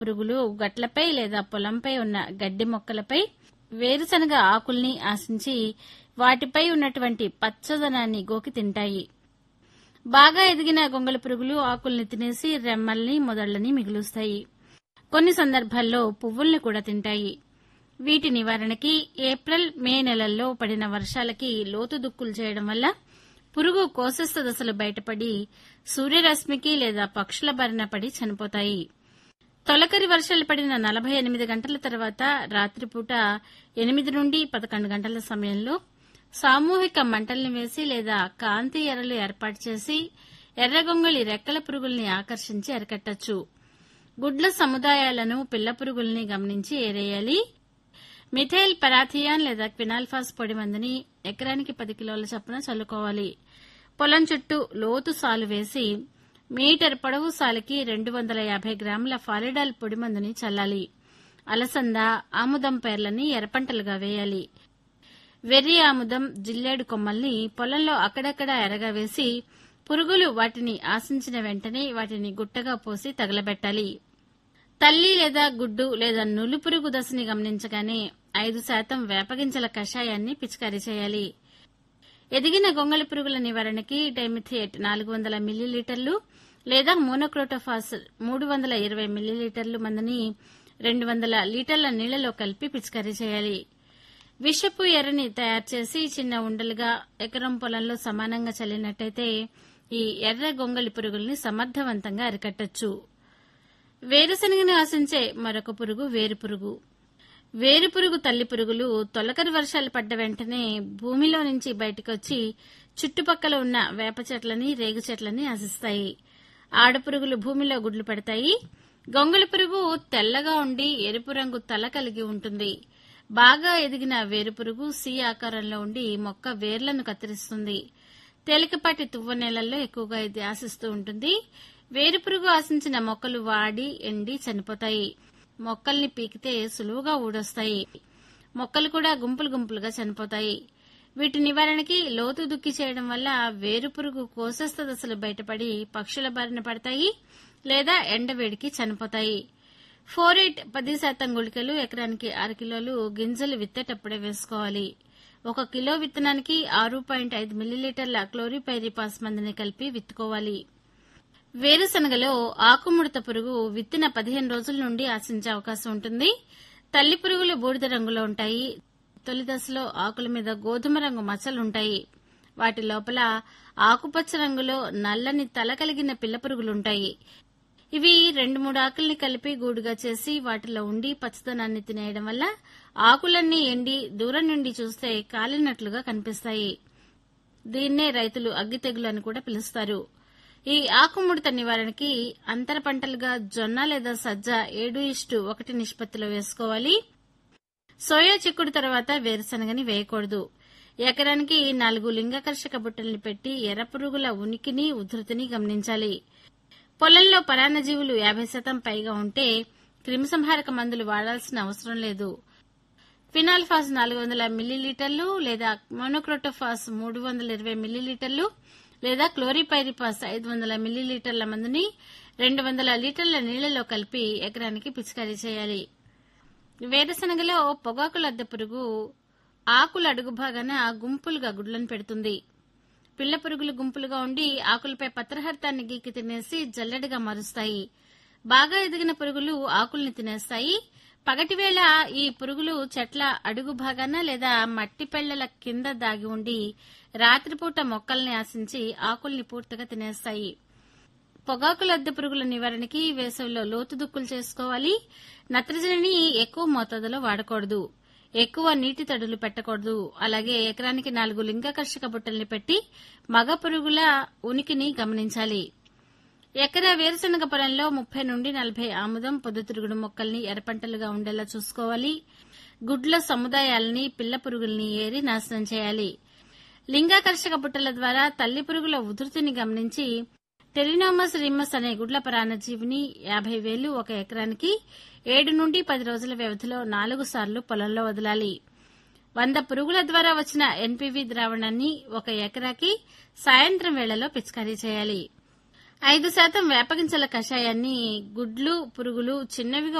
పురుగులు గట్లపై లేదా పొలంపై ఉన్న గడ్డి మొక్కలపై వేరుశనగ ఆకుల్ని ఆశించి వాటిపై ఉన్నటువంటి పచ్చదనాన్ని గోకి తింటాయి బాగా ఎదిగిన గొంగళి పురుగులు ఆకుల్ని తినేసి రెమ్మల్ని మొదళ్లని మిగులుస్తాయి కొన్ని సందర్భాల్లో పువ్వుల్ని కూడా తింటాయి వీటి నివారణకి ఏప్రిల్ మే నెలల్లో పడిన వర్షాలకి లోతు దుక్కులు చేయడం వల్ల పురుగు కోశస్థ దశలు బయటపడి సూర్యరశ్మికి లేదా పక్షుల బారిన పడి చనిపోతాయి తొలకరి వర్షాలు పడిన నలభై ఎనిమిది గంటల తర్వాత రాత్రిపూట ఎనిమిది నుండి పదకొండు గంటల సమయంలో సామూహిక మంటల్ని వేసి లేదా కాంతి ఎరలు ఏర్పాటు చేసి ఎర్రగొంగళి రెక్కల పురుగుల్ని ఆకర్షించి అరికట్టచ్చు గుడ్ల సముదాయాలను పిల్ల పురుగుల్ని గమనించి ఏరేయాలి మిథైల్ పరాథియాన్ లేదా క్వినాల్ఫాస్ పొడి మందుని ఎకరానికి పది కిలోల చొప్పున చల్లుకోవాలి పొలం చుట్టూ లోతు సాలు వేసి మీటర్ పొడవు సాలుకి రెండు వందల యాభై గ్రాముల ఫాలిడాల్ పొడి మందుని చల్లాలి అలసంద ఆముదం పేర్లని ఎర్రపంటలుగా వేయాలి వెర్రి ఆముదం జిల్లేడు కొమ్మల్ని పొలంలో అక్కడక్కడా ఎరగవేసి పురుగులు వాటిని ఆశించిన వెంటనే వాటిని గుట్టగా పోసి తగలబెట్టాలి తల్లి లేదా గుడ్డు లేదా నులు పురుగు దశని గమనించగానే ఐదు శాతం వేపగింజల కషాయాన్ని పిచికారీ చేయాలి ఎదిగిన గొంగళి పురుగుల నివారణకి డైమిథియేట్ నాలుగు వందల మిల్లీలీటర్లు లేదా మోనోక్రోటోఫాస్ మూడు వందల ఇరవై మిల్లీలీటర్లు మందుని రెండు వందల లీటర్ల నీళ్లలో కలిపి పిచికారీ చేయాలి విషపు ఎర్రని తయారు చేసి చిన్న ఉండలుగా ఎకరం పొలంలో సమానంగా చల్లినట్టయితే ఈ ఎర్ర గొంగళి పురుగుల్ని సమర్థవంతంగా అరికట్టచ్చు వేరుశనగని ఆశించే మరొక పురుగు వేరు పురుగు వేరు పురుగు తల్లి పురుగులు తొలకరి వర్షాలు పడ్డ వెంటనే భూమిలో నుంచి బయటకొచ్చి చుట్టుపక్కల ఉన్న వేప చెట్లని రేగు చెట్లని ఆశిస్తాయి ఆడపురుగులు భూమిలో గుడ్లు పెడతాయి గొంగళి పురుగు తెల్లగా ఉండి ఎరుపు రంగు తల కలిగి ఉంటుంది బాగా ఎదిగిన వేరుపురుగు సి ఆకారంలో ఉండి మొక్క వేర్లను కత్తిరిస్తుంది తేలికపాటి తువ్వ నేలల్లో ఎక్కువగా ఇది ఆశిస్తూ ఉంటుంది వేరుపురుగు ఆశించిన మొక్కలు వాడి ఎండి చనిపోతాయి మొక్కల్ని పీకితే సులువుగా ఊడొస్తాయి మొక్కలు కూడా గుంపులు గుంపులుగా చనిపోతాయి వీటి నివారణకి లోతు దుక్కి చేయడం వల్ల వేరుపురుగు కోశస్థ దశలు బయటపడి పక్షుల బారిన పడతాయి లేదా ఎండవేడికి చనిపోతాయి ఫోరేట్ పది శాతం గుళికలు ఎకరానికి ఆరు కిలోలు గింజలు విత్తేటప్పుడే వేసుకోవాలి ఒక కిలో విత్తనానికి ఆరు పాయింట్ ఐదు మిల్లీలీటర్ల క్లోరిపైరిపాస్ మందుని కలిపి విత్తుకోవాలి వేరుశనగలో ఆకుముడత పురుగు విత్తిన పదిహేను రోజుల నుండి ఆశించే అవకాశం ఉంటుంది తల్లి పురుగులు బూడిద రంగులో ఉంటాయి తొలి దశలో ఆకుల మీద గోధుమ రంగు మచ్చలుంటాయి వాటి లోపల ఆకుపచ్చ రంగులో నల్లని తల కలిగిన పిల్ల పురుగులుంటాయి ఇవి రెండు మూడు ఆకుల్ని కలిపి గూడుగా చేసి వాటిలో ఉండి పచ్చదనాన్ని తినేయడం వల్ల ఆకులన్నీ ఎండి దూరం నుండి చూస్తే కాలినట్లుగా కనిపిస్తాయి దీన్నే రైతులు అగ్గి తెగులు అని కూడా పిలుస్తారు ఈ ఆకుముడత నివారణకి అంతర పంటలుగా జొన్న లేదా సజ్జ ఏడు ఇష్టు ఒకటి నిష్పత్తిలో వేసుకోవాలి సోయా చిక్కుడు తర్వాత వేరుశనగని వేయకూడదు ఎకరానికి నాలుగు లింగకర్షక బుట్టల్ని పెట్టి ఎర్ర పురుగుల ఉనికిని ఉధృతిని గమనించాలి పొలంలో పరాన్నజీవులు యాభై శాతం పైగా ఉంటే క్రిమిసంహారక మందులు వాడాల్సిన అవసరం లేదు ఫినాల్ఫాస్ నాలుగు వందల మిల్లీలీటర్లు లేదా మోనోక్రోటోఫాస్ మూడు వందల ఇరవై మిల్లీలీటర్లు లేదా క్లోరిపైరిపాస్ ఐదు వందల మిల్లీలీటర్ల మందుని రెండు వందల లీటర్ల నీళ్లలో కలిపి ఎకరానికి పిచికారీ చేయాలి వేరుశనగలో పొగాకు లద్దె పురుగు ఆకుల అడుగు భాగాన గుంపులుగా గుడ్లను పెడుతుంది పిల్ల పురుగులు గుంపులుగా ఉండి ఆకులపై పత్రహర్తాన్ని గీకి తినేసి జల్లెడగా మారుస్తాయి బాగా ఎదిగిన పురుగులు ఆకుల్ని తినేస్తాయి పగటివేళ ఈ పురుగులు చెట్ల అడుగు భాగాన లేదా మట్టి పెళ్లల కింద దాగి ఉండి రాత్రిపూట మొక్కల్ని ఆశించి ఆకుల్ని పూర్తిగా తినేస్తాయి పొగాకు లద్దె పురుగుల నివారణకి వేసవిలో లోతు దుక్కులు చేసుకోవాలి నత్రజనిని ఎక్కువ మోతాదులో వాడకూడదు ఎక్కువ నీటి తడులు పెట్టకూడదు అలాగే ఎకరానికి నాలుగు లింగకర్షక బుట్టల్ని పెట్టి మగ పురుగుల ఉనికిని గమనించాలి ఎకరా వేరుశనగ పొలంలో ముప్పై నుండి నలభై ఆముదం పొద్దుతిరుగుడు మొక్కల్ని ఎర్రపంటలుగా ఉండేలా చూసుకోవాలి గుడ్ల సముదాయాలని పిల్ల పురుగుల్ని ఏరి నాశనం చేయాలి లింగాకర్షక బుట్టల ద్వారా తల్లి పురుగుల ఉధృతిని గమనించి టెరినోమస్ రిమ్మస్ అనే గుడ్ల పరాన్నజీవిని యాభై వేలు ఒక ఎకరానికి ఏడు నుండి పది రోజుల వ్యవధిలో నాలుగు సార్లు పొలంలో వదలాలి వంద పురుగుల ద్వారా వచ్చిన ఎన్పివి ద్రావణాన్ని ఒక ఎకరాకి సాయంత్రం వేళలో పిచికారీ చేయాలి ఐదు శాతం వేపగింజల కషాయాన్ని గుడ్లు పురుగులు చిన్నవిగా